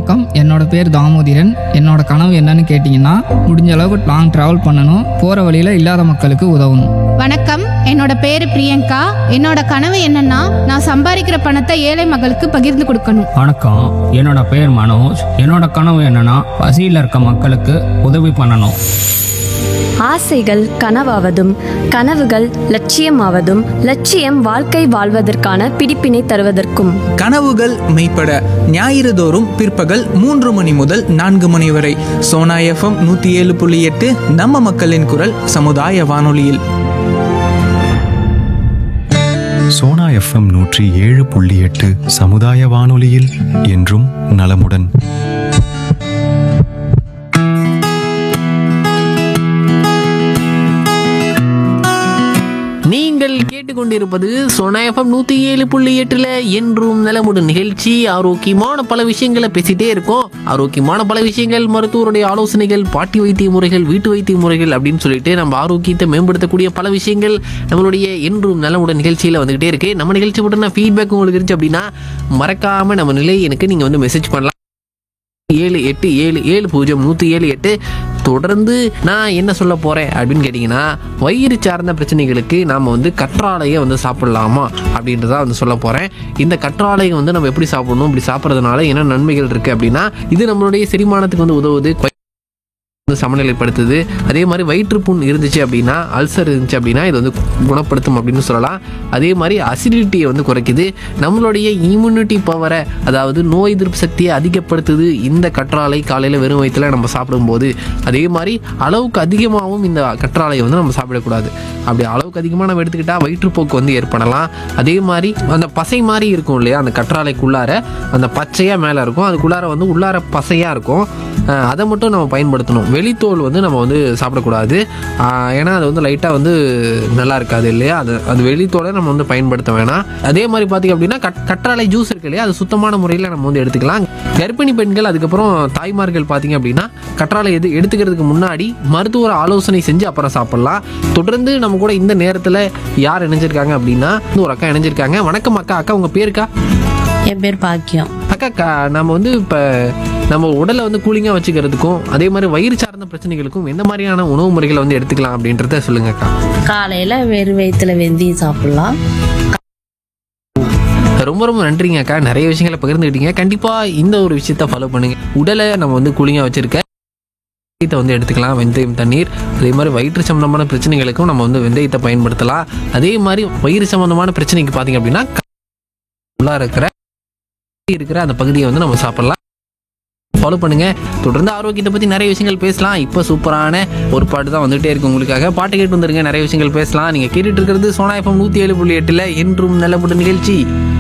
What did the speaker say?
வணக்கம் என்னோட பேர் தாமோதிரன் என்னோட கனவு என்னன்னு கேட்டிங்கன்னா முடிஞ்ச அளவுக்கு லாங் ட்ராவல் பண்ணணும் போகிற வழியில் இல்லாத மக்களுக்கு உதவணும் வணக்கம் என்னோட பேரு பிரியங்கா என்னோட கனவு என்னன்னா நான் சம்பாதிக்கிற பணத்தை ஏழை மக்களுக்கு பகிர்ந்து கொடுக்கணும் வணக்கம் என்னோட பேர் மனோஜ் என்னோட கனவு என்னன்னா பசியில் இருக்க மக்களுக்கு உதவி பண்ணணும் ஆசைகள் கனவாவதும் கனவுகள் லட்சியமாவதும் லட்சியம் வாழ்க்கை வாழ்வதற்கான பிடிப்பினை தருவதற்கும் கனவுகள் மெய்ப்பட ஞாயிறு தோறும் பிற்பகல் மூன்று மணி முதல் நான்கு மணி வரை சோனா எஃப்எம் நூற்றி ஏழு புள்ளி எட்டு நம்ம மக்களின் குரல் சமுதாய வானொலியில் சோனா எஃப்எம் நூற்றி ஏழு புள்ளி எட்டு சமுதாய வானொலியில் என்றும் நலமுடன் நீங்கள் கேட்டுக்கொண்டிருப்பது சோனா எஃப்எம் நூற்றி ஏழு புள்ளி எட்டில் என்றும் நலமுடன் நிகழ்ச்சி ஆரோக்கியமான பல விஷயங்களை பேசிட்டே இருக்கோம் ஆரோக்கியமான பல விஷயங்கள் மருத்துவருடைய ஆலோசனைகள் பாட்டி வைத்திய முறைகள் வீட்டு வைத்திய முறைகள் அப்படின்னு சொல்லிட்டு நம்ம ஆரோக்கியத்தை மேம்படுத்தக்கூடிய பல விஷயங்கள் நம்மளுடைய என்றும் நலமுடன் நிகழ்ச்சியில் வந்துகிட்டே இருக்கு நம்ம நிகழ்ச்சி போட்டு ஃபீட்பேக் உங்களுக்கு இருந்துச்சு அப்படின்னா மறக்காம நம்ம நிலை எனக்கு நீங்கள் வந்து மெசேஜ் பண்ணலாம் ஏழு எட்டு ஏழு ஏழு பூஜ்ஜியம் நூற்றி ஏழு எட்டு தொடர்ந்து நான் என்ன சொல்ல போகிறேன் அப்படின்னு கேட்டிங்கன்னா வயிறு சார்ந்த பிரச்சனைகளுக்கு நாம் வந்து கற்றாழையை வந்து சாப்பிடலாமா அப்படின்றத வந்து சொல்ல போகிறேன் இந்த கற்றாழையை வந்து நம்ம எப்படி சாப்பிடணும் இப்படி சாப்பிட்றதுனால என்ன நன்மைகள் இருக்குது அப்படின்னா இது நம்மளுடைய செரிமானத்துக்கு வந்து உதவுது வந்து சமநிலைப்படுத்துது அதே மாதிரி வயிற்றுப்புண் இருந்துச்சு அப்படின்னா அல்சர் இருந்துச்சு அப்படின்னா இது வந்து குணப்படுத்தும் அப்படின்னு சொல்லலாம் அதே மாதிரி அசிடிட்டியை வந்து குறைக்குது நம்மளுடைய இம்யூனிட்டி பவரை அதாவது நோய் எதிர்ப்பு சக்தியை அதிகப்படுத்துது இந்த கற்றாழை காலையில் வெறும் வயிற்றுல நம்ம சாப்பிடும்போது அதே மாதிரி அளவுக்கு அதிகமாகவும் இந்த கற்றாழையை வந்து நம்ம சாப்பிடக்கூடாது அப்படி அளவுக்கு அதிகமாக நம்ம எடுத்துக்கிட்டால் வயிற்றுப்போக்கு வந்து ஏற்படலாம் அதே மாதிரி அந்த பசை மாதிரி இருக்கும் இல்லையா அந்த கற்றாழைக்குள்ளார அந்த பச்சையாக மேலே இருக்கும் அதுக்குள்ளார வந்து உள்ளார பசையாக இருக்கும் அஹ் அதை மட்டும் நம்ம பயன்படுத்தணும் வெளித்தோல் வந்து நம்ம வந்து சாப்பிடக்கூடாது அஹ் ஏன்னா அது வந்து லைட்டாக வந்து நல்லா இருக்காது இல்லையா அது அது வெளித்தோலை நம்ம வந்து பயன்படுத்த வேணாம் அதே மாதிரி பார்த்திங்க அப்படின்னா கட் கற்றாழை ஜூஸ் இருக்கு இல்லையா அது சுத்தமான முறையில் நம்ம வந்து எடுத்துக்கலாம் கர்ப்பிணி பெண்கள் அதுக்கப்புறம் தாய்மார்கள் பார்த்தீங்க அப்படின்னா கற்றாழை எது எடுத்துக்கிறதுக்கு முன்னாடி மருத்துவ ஆலோசனை செஞ்சு அப்புறம் சாப்பிடலாம் தொடர்ந்து நம்ம கூட இந்த நேரத்தில் யார் இணைஞ்சிருக்காங்க அப்படின்னா ஒரு அக்கா இணைஞ்சிருக்காங்க வணக்கம் அக்கா அக்கா உங்கள் பேருக்கா என் பேர் பாக்கியம் அக்கா க- நம்ம வந்து இப்போ நம்ம உடலை வந்து கூலிங்காக வச்சுக்கிறதுக்கும் அதே மாதிரி வயிறு சார்ந்த பிரச்சனைகளுக்கும் எந்த மாதிரியான உணவு முறைகளை வந்து எடுத்துக்கலாம் அப்படின்றத சொல்லுங்க அக்கா காலையில வெறும் வயிற்றுல வெந்தயம் சாப்பிடலாம் ரொம்ப ரொம்ப நன்றிங்க அக்கா நிறைய விஷயங்களை பகிர்ந்துக்கிட்டீங்க கண்டிப்பாக இந்த ஒரு விஷயத்த ஃபாலோ பண்ணுங்க உடலை நம்ம வந்து கூலிங்காக வச்சிருக்க வெந்தயத்தை வந்து எடுத்துக்கலாம் வெந்தயம் தண்ணீர் அதே மாதிரி வயிற்று சம்பந்தமான பிரச்சனைகளுக்கும் நம்ம வந்து வெந்தயத்தை பயன்படுத்தலாம் அதே மாதிரி வயிறு சம்பந்தமான பிரச்சனைக்கு பார்த்தீங்க அப்படின்னா உள்ளார இருக்கிற இருக்கிற அந்த பகுதியை வந்து நம்ம சாப்பிடலாம் ஃபாலோ பண்ணுங்க தொடர்ந்து ஆரோக்கியத்தை பத்தி நிறைய விஷயங்கள் பேசலாம் இப்போ சூப்பரான ஒரு பாட்டு தான் வந்துகிட்டே இருக்கு உங்களுக்காக பாட்டு கேட்டு வந்துருங்க நிறைய விஷயங்கள் பேசலாம் நீங்க கேட்டுட்டு இருக்கிறது சோனா எஃப்எம் நூத்தி ஏழு புள்ளி எட்டுல என்றும் நல்லபடி நிகழ்ச்சி